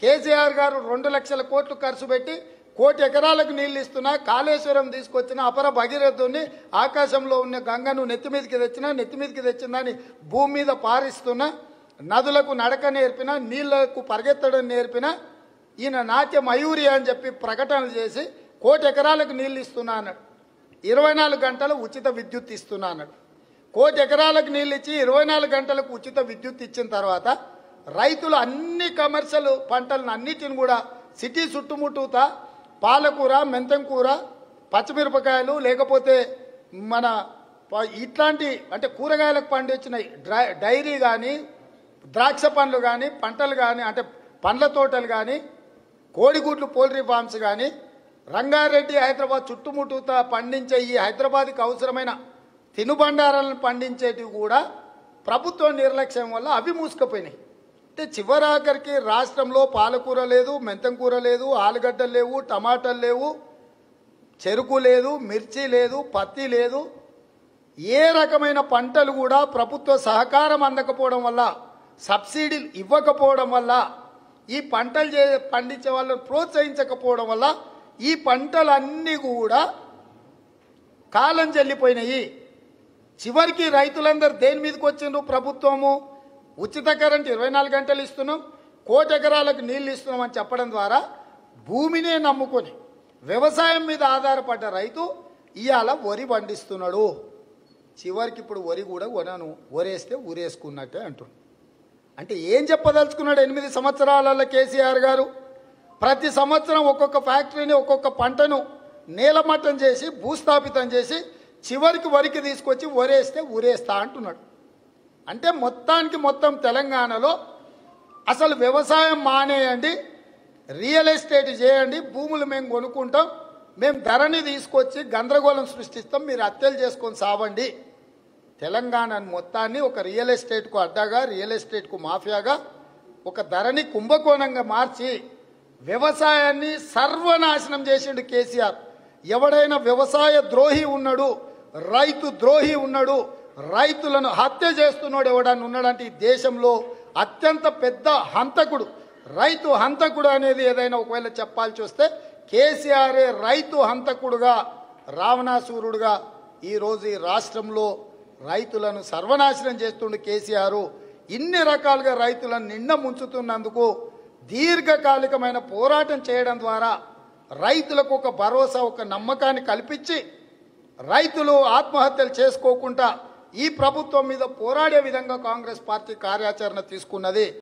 కేసీఆర్ గారు రెండు లక్షల కోట్లు ఖర్చు పెట్టి కోటి ఎకరాలకు నీళ్లు ఇస్తున్నా కాళేశ్వరం తీసుకొచ్చిన అపర భగీరథుని ఆకాశంలో ఉన్న గంగను నెత్తి మీదకి తెచ్చినా నెత్తి మీదకి తెచ్చిందని భూమి మీద పారిస్తున్నా నదులకు నడక నేర్పిన నీళ్లకు పరిగెత్తడం నేర్పిన ఈయన నాట్య మయూరి అని చెప్పి ప్రకటనలు చేసి కోటి ఎకరాలకు నీళ్లు ఇస్తున్నా అన్నాడు ఇరవై నాలుగు గంటలు ఉచిత విద్యుత్ ఇస్తున్నా అన్నాడు కోటి ఎకరాలకు నీళ్ళు ఇచ్చి ఇరవై నాలుగు గంటలకు ఉచిత విద్యుత్ ఇచ్చిన తర్వాత రైతులు అన్ని కమర్షియల్ పంటలను అన్నిటిని కూడా సిటీ చుట్టుముట్టుతా పాలకూర మెంతం కూర పచ్చిమిరపకాయలు లేకపోతే మన ప- ఇట్లాంటి అంటే కూరగాయలకు పండించిన డ్రై డైరీ కానీ ద్రాక్ష పండ్లు కానీ పంటలు కానీ అంటే పండ్ల తోటలు కానీ కోడిగుడ్లు పౌల్ట్రీ ఫార్మ్స్ కానీ రంగారెడ్డి హైదరాబాద్ చుట్టుముట్టుతా పండించే ఈ హైదరాబాద్కి అవసరమైన తినుబండారాలను పండించేటివి కూడా ప్రభుత్వం నిర్లక్ష్యం వల్ల అవి మూసుకుపోయినాయి అంటే చివరాఖరికి రాష్ట్రంలో పాలకూర లేదు మెంతం కూర లేదు ఆలుగడ్డలు లేవు టమాటాలు లేవు చెరుకు లేదు మిర్చి లేదు పత్తి లేదు ఏ రకమైన పంటలు కూడా ప్రభుత్వ సహకారం అందకపోవడం వల్ల సబ్సిడీలు ఇవ్వకపోవడం వల్ల ఈ పంటలు చే పండించే వాళ్ళని ప్రోత్సహించకపోవడం వల్ల ఈ పంటలన్నీ కూడా కాలం చెల్లిపోయినాయి చివరికి రైతులందరూ దేని మీదకి వచ్చిండ్రు ప్రభుత్వము ఉచిత కరెంట్ ఇరవై నాలుగు గంటలు ఇస్తున్నాం కోటి ఎకరాలకు నీళ్లు ఇస్తున్నాం అని చెప్పడం ద్వారా భూమినే నమ్ముకొని వ్యవసాయం మీద ఆధారపడ్డ రైతు ఇవాళ వరి పండిస్తున్నాడు చివరికి ఇప్పుడు వరి కూడా కొనను వరేస్తే ఊరేసుకున్నట్టే అంటున్నాడు అంటే ఏం చెప్పదలుచుకున్నాడు ఎనిమిది సంవత్సరాలలో కేసీఆర్ గారు ప్రతి సంవత్సరం ఒక్కొక్క ఫ్యాక్టరీని ఒక్కొక్క పంటను నేలమట్టం చేసి భూస్థాపితం చేసి చివరికి వరికి తీసుకొచ్చి వరేస్తే ఊరేస్తా అంటున్నాడు అంటే మొత్తానికి మొత్తం తెలంగాణలో అసలు వ్యవసాయం మానేయండి రియల్ ఎస్టేట్ చేయండి భూములు మేము కొనుక్కుంటాం మేము ధరని తీసుకొచ్చి గందరగోళం సృష్టిస్తాం మీరు హత్యలు చేసుకొని సావండి తెలంగాణ మొత్తాన్ని ఒక రియల్ ఎస్టేట్కు అడ్డాగా రియల్ ఎస్టేట్కు మాఫియాగా ఒక ధరని కుంభకోణంగా మార్చి వ్యవసాయాన్ని సర్వనాశనం చేసిండు కేసీఆర్ ఎవడైనా వ్యవసాయ ద్రోహి ఉన్నాడు రైతు ద్రోహి ఉన్నాడు రైతులను హత్య చేస్తున్నాడు ఎవడన్నా ఉన్నాడంటే ఈ దేశంలో అత్యంత పెద్ద హంతకుడు రైతు హంతకుడు అనేది ఏదైనా ఒకవేళ చెప్పాల్సి వస్తే కేసీఆరే రైతు హంతకుడుగా రావణాసూరుడుగా ఈరోజు ఈ రాష్ట్రంలో రైతులను సర్వనాశనం చేస్తుండు కేసీఆర్ ఇన్ని రకాలుగా రైతులను నిండ ముంచుతున్నందుకు దీర్ఘకాలికమైన పోరాటం చేయడం ద్వారా రైతులకు ఒక భరోసా ఒక నమ్మకాన్ని కల్పించి రైతులు ఆత్మహత్యలు చేసుకోకుండా ఈ ప్రభుత్వం మీద పోరాడే విధంగా కాంగ్రెస్ పార్టీ కార్యాచరణ తీసుకున్నది